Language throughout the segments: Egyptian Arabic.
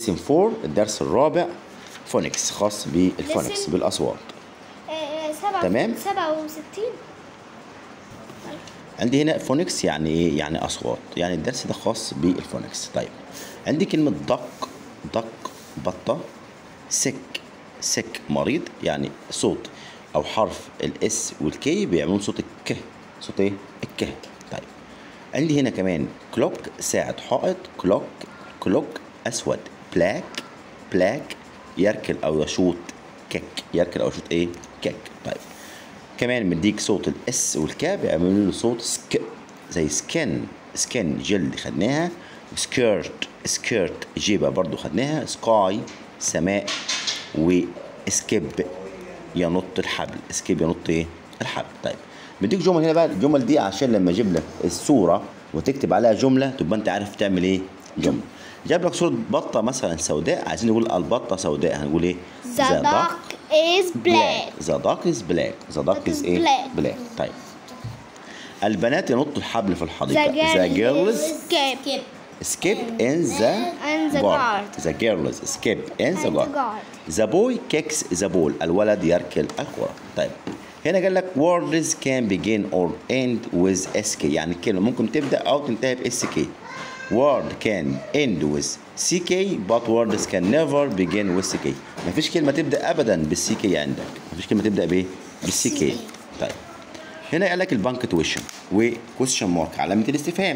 ليسن 4 الدرس الرابع فونكس خاص بالفونكس Listen. بالاصوات آه، سبعة تمام. سبعة وستين عندي هنا فونكس يعني ايه يعني اصوات يعني الدرس ده خاص بالفونكس طيب عندي كلمه دق دق بطه سك سك مريض يعني صوت او حرف الاس والكي بيعملون صوت الك صوت ايه الك طيب عندي هنا كمان كلوك ساعة حائط كلوك كلوك اسود بلاك بلاك يركل او يشوط كك يركل او يشوط ايه كك طيب كمان مديك صوت الاس والكا بيعملوا له صوت سك زي سكن سكن جلد خدناها سكيرت سكيرت جيبه برضو خدناها سكاي سماء وسكيب ينط الحبل سكيب ينط ايه الحبل طيب مديك جمل هنا بقى الجمل دي عشان لما اجيب لك الصوره وتكتب عليها جمله تبقى انت عارف تعمل ايه جمله جاب لك صوره بطه مثلا سوداء عايزين نقول البطه سوداء هنقول ايه The dog is black ذا داك از بلاك ذا داك از is ايه black. بلاك طيب البنات ينطوا الحبل في الحديقه The girl ذا جيرلز skip skip in the in the garden garden. the girls skip in the In the garden garden. the boy kicks the ball الولد يركل الكرة طيب هنا قال لك words can begin or end with sk يعني الكلمة ممكن تبدأ أو تنتهي ب sk word can end with ck but words can never begin with ck مفيش كلمة تبدأ أبدا بالck عندك مفيش كلمة تبدأ بإيه بالck طيب هنا قال لك البنكتويشن وكويشن مارك علامة الاستفهام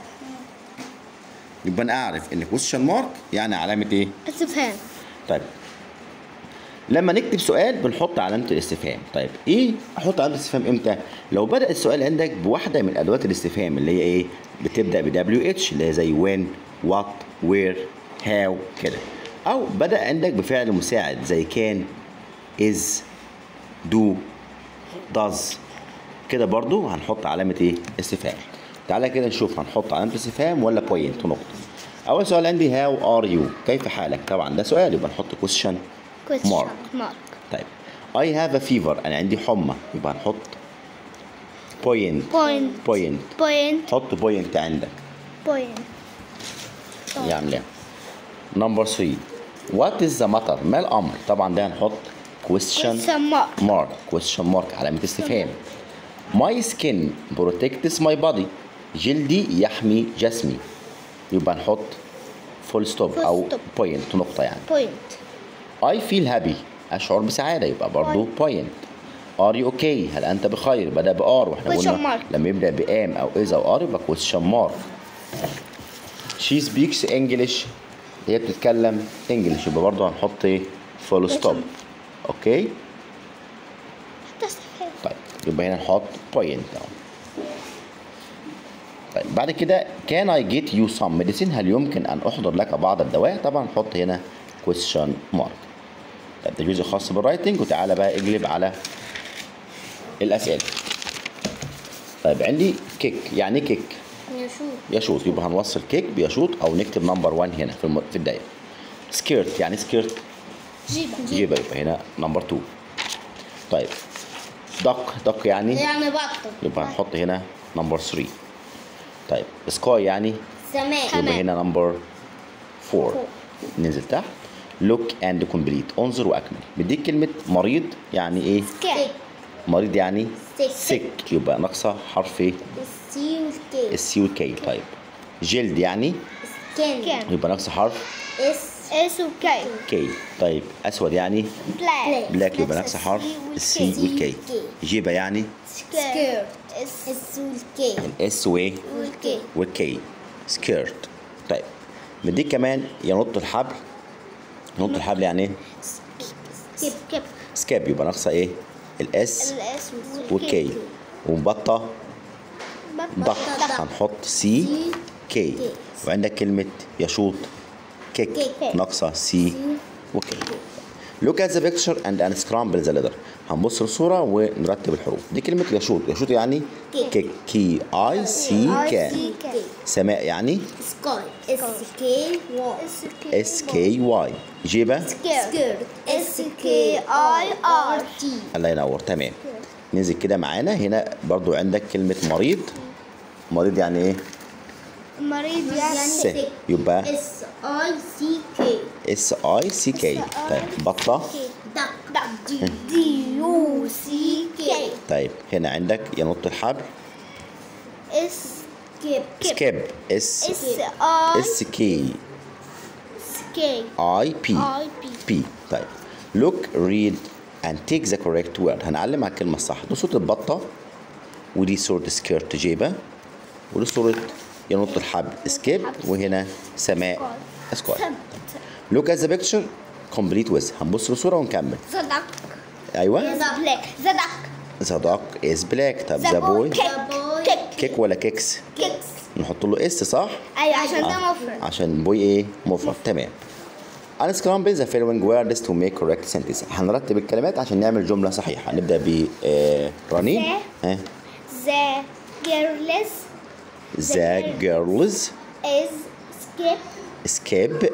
يبقى انا اعرف ان كويشن مارك يعني علامه ايه استفهام طيب لما نكتب سؤال بنحط علامه الاستفهام طيب ايه احط علامه الاستفهام امتى لو بدا السؤال عندك بواحده من ادوات الاستفهام اللي هي ايه بتبدا ب WH اللي هي زي when what where how كده او بدا عندك بفعل مساعد زي can is do does كده برضو هنحط علامة ايه استفهام تعالى كده نشوف هنحط علامة استفهام ولا بوينت نقطة أول سؤال عندي how are you كيف حالك طبعا ده سؤال يبقى نحط question question mark mark طيب I have a fever أنا عندي حمى يبقى هنحط point point point point حط point عندك point يعمل نمبر 3 what is the matter ما الأمر طبعا ده هنحط question question mark mark question mark علامة استفهام my skin protects my body جلدي يحمي جسمي يبقى نحط full stop Full أو stop. point نقطة يعني point I feel happy أشعر بسعادة يبقى برضو point are you okay هل أنت بخير بدأ بآر واحنا Question قلنا mark. لما يبدأ بام أو إذا أو آر يبقى question mark she speaks English هي بتتكلم English يبقى برضو هنحط ايه full stop Question. اوكي استفهام طيب يبقى هنا نحط بوينت اهو طيب بعد كده can I get you some medicine هل يمكن أن أحضر لك بعض الدواء طبعا نحط هنا question mark طيب ده جزء خاص بالرايتنج وتعالى بقى اقلب على الأسئلة طيب عندي كيك يعني كيك يشوف يشوط يبقى هنوصل كيك بيشوط أو نكتب نمبر 1 هنا في الم... في الدايرة سكيرت يعني سكيرت جيب جيبة يبقى هنا نمبر 2 طيب دق دق يعني يعني بطل يبقى هنحط هنا نمبر 3 طيب سكاي يعني سماء يبقى هنا نمبر 4 ننزل تحت لوك اند كومبليت انظر واكمل بديك كلمه مريض يعني ايه كيك مريض يعني Sick. سيك يبقى ناقصه حرف ايه السي والكي السي والكي طيب جلد يعني سكين يبقى ناقصه حرف اس اس وكي كي طيب اسود يعني بلاك بلاك يبقى ناقصه حرف السي والكي جيبه يعني سكيرت اس اس والكي الاس وايه والكي والكي سكيرت طيب مديك كمان ينط الحبل ينط الحبل يعني ايه كيب كيب سكاب يبقى ناقصه ايه الاس الاس والكي ومبطه ضغط هنحط سي كي وعندك كلمة يشوط كيك كيك. ناقصة سي وكي Look at the picture and unscramble the letter هنبص الصورة ونرتب الحروف دي كلمة يشوط يشوط يعني كيك. كيك كي اي سي كي سماء يعني سكاي اس كي واي اس كي واي جيبة سكيرت اس كي اي ار تي الله ينور تمام ننزل كده معانا هنا برضو عندك كلمة مريض مريض يعني ايه مريض يعني س يبقى اس اي سي كي اس اي سي كي طيب بطه duck duck D D U C K طيب هنا عندك ينط الحبل skip سكيب اس S I اس كي K اي بي I P بي طيب look read and take the correct word هنعلم على الكلمة الصح دي صورة البطة ودي صورة سكيرت جيبة ودي صورة ينط الحبل سكيب وهنا سماء سكواد look at the picture complete with هنبص للصورة ونكمل The duck أيوة is black The duck the dog is black طب The the boy cake cake كيك ولا كيكس cakes نحط له اس صح أيوة عشان ده مفرد عشان بوي ايه مفرد تمام unscramble the following words to make correct sentence هنرتب الكلمات عشان نعمل جملة صحيحة نبدأ ب آه، رنين ها The girls the girls is skip skip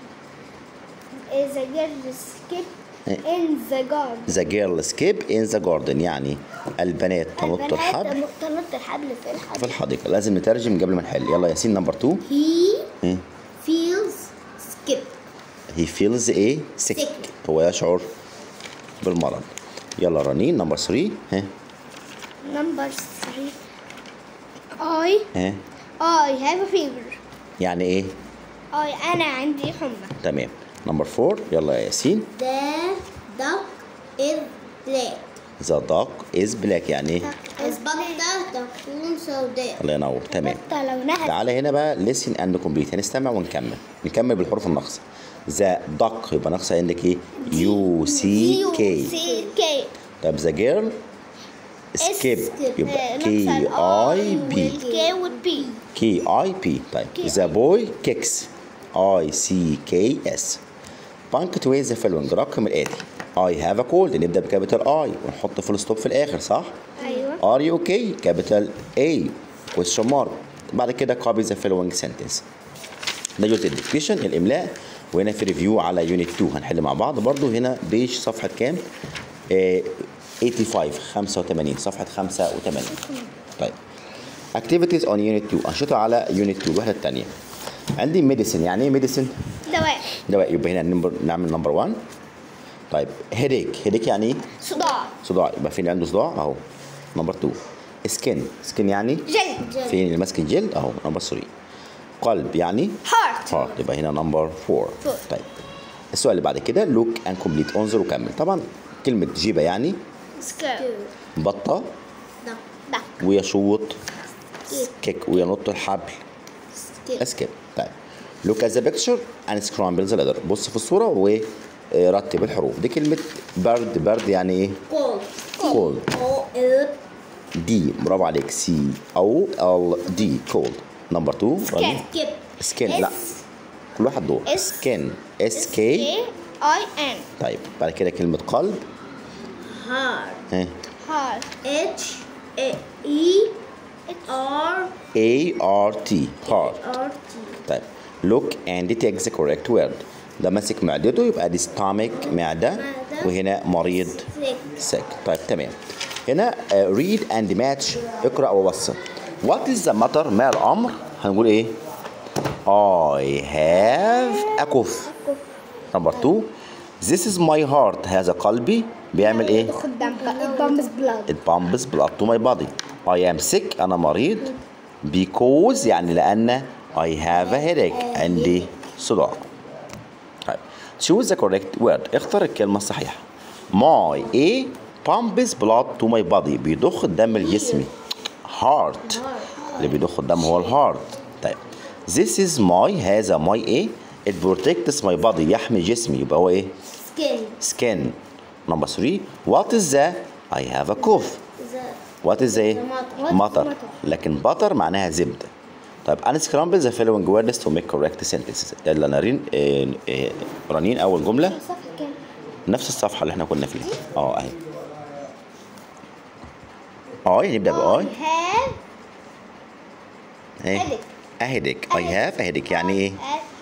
is a girl skip in the garden the girl skip in the garden يعني البنات تنط الحبل تنط الحبل في الحبل في الحديقة لازم نترجم قبل ما نحل يلا ياسين نمبر 2 He إيه؟ feels skip he feels a sick Sick. هو يشعر بالمرض يلا رنين نمبر 3 ها number three I ها I have a fever يعني ايه I أنا عندي حمى تمام نمبر 4 يلا يا ياسين The duck is black ذا dog is black يعني ايه البطة تكون سوداء الله ينور تمام البطة لونها تعالى هنا بقى listen and complete هنستمع ونكمل نكمل بالحروف الناقصة ذا duck يبقى ناقصة عندك ايه يو سي كي سي كي طب ذا جيرل سكيب يبقى كي اي بي كي والبي كي اي بي طيب ذا بوي كيكس اي سي كي اس punctuate the following رقم الآتي I have a cold نبدأ بكابيتال I ونحط فول ستوب في الآخر صح؟ أيوة Are you okay؟ كابيتال A question mark بعد كده copy the following sentence ده جزء الديكتيشن الإملاء وهنا في ريفيو على يونت 2 هنحل مع بعض برضو هنا بيج صفحة كام؟ آه 85 85 صفحة 85 طيب activities on unit 2 أنشطة على يونت 2 الوحدة الثانية عندي ميديسن يعني ايه ميديسن؟ دواء دواء يبقى هنا نمبر نعمل نمبر 1 طيب هيديك هيديك يعني ايه؟ صداع صداع يبقى فين اللي عنده صداع اهو نمبر 2 سكين سكين يعني جلد فين اللي ماسك الجلد اهو نمبر 3 قلب يعني هارت هارت يبقى هنا نمبر 4 Four. طيب السؤال اللي بعد كده لوك اند كومبليت انظر وكمل طبعا كلمة جيبة يعني سكير بطة دك دك ويشوط كيك وينط الحبل سكير اسكيب طيب لوك ات ذا بيكتشر اند سكرامبل ذا ليتر بص في الصورة ورتب الحروف دي كلمة برد برد يعني ايه؟ كولد كولد او ال دي برافو عليك سي او ال دي كولد نمبر 2 رنين سكيب سكين لا كل واحد دور S- سكين اس كي اي ان طيب بعد كده كلمة قلب هارت ها هارت اتش اي ار A R T heart ار تي طيب look and take the correct word ده ماسك معدته يبقى دي stomach معدة معدة. وهنا مريض سيك sick طيب تمام هنا uh, read and match اقرأ ووصل what is the matter ما الأمر هنقول ايه I have a cough number two this is my heart هذا قلبي بيعمل ايه تاخد دم بامبس بلاد it pumps blood to my body I am sick أنا مريض because يعني لأن I have a headache عندي صداع طيب choose the correct word اختر الكلمة الصحيحة my a pumps blood to my body بيضخ الدم لجسمي heart اللي بيضخ الدم هو الهارت طيب this is my هذا my a it protects my body يحمي جسمي يبقى هو ايه سكين skin number three what is the I have a cough what is the What? مطر مطر. لكن بطر معناها زبدة طيب unscramble the following words to make correct sentences يلا نارين آه، آه، رنين أول جملة صفحة كام؟ نفس الصفحة اللي احنا كنا فيها اه اهي اي نبدأ بأي have اهي headache. اهدك I have اهدك يعني ايه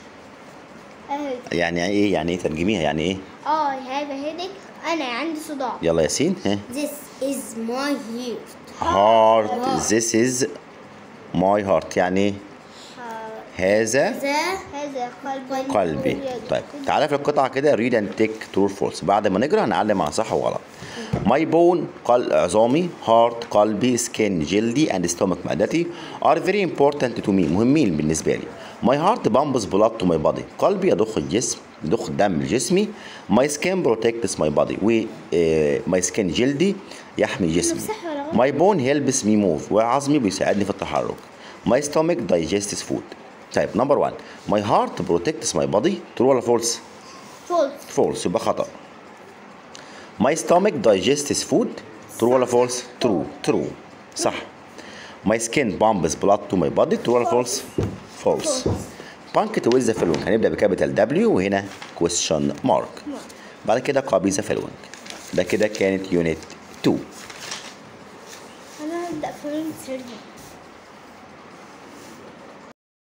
يعني ايه يعني ايه ترجميها يعني ايه I have a headache أنا عندي صداع يلا ياسين ها This is my heart heart this is my heart يعني ايه هذا ذا هذا قلبي قلبي طيب تعالى في القطعة كده read and take true or false بعد ما نقرا هنعلم على صح وغلط my bone قل... عظامي heart قلبي skin جلدي and stomach معدتي are very important to me مهمين بالنسبة لي my heart pumps blood to my body قلبي يضخ الجسم يضخ الدم لجسمي my skin protects my body و آه، my skin جلدي يحمي جسمي صح ولا غلط؟ my bone helps me move وعظمي بيساعدني في التحرك my stomach digests food طيب نمبر 1 my heart protects my body true ولا false فولس false يبقى خطأ my stomach digests food true ولا false true true صح my skin pumps blood to my body true ولا false false punctuate with the following هنبدأ بكابيتال W وهنا question mark بعد كده copy the following ده كده كانت يونت 2 انا هبدا في 3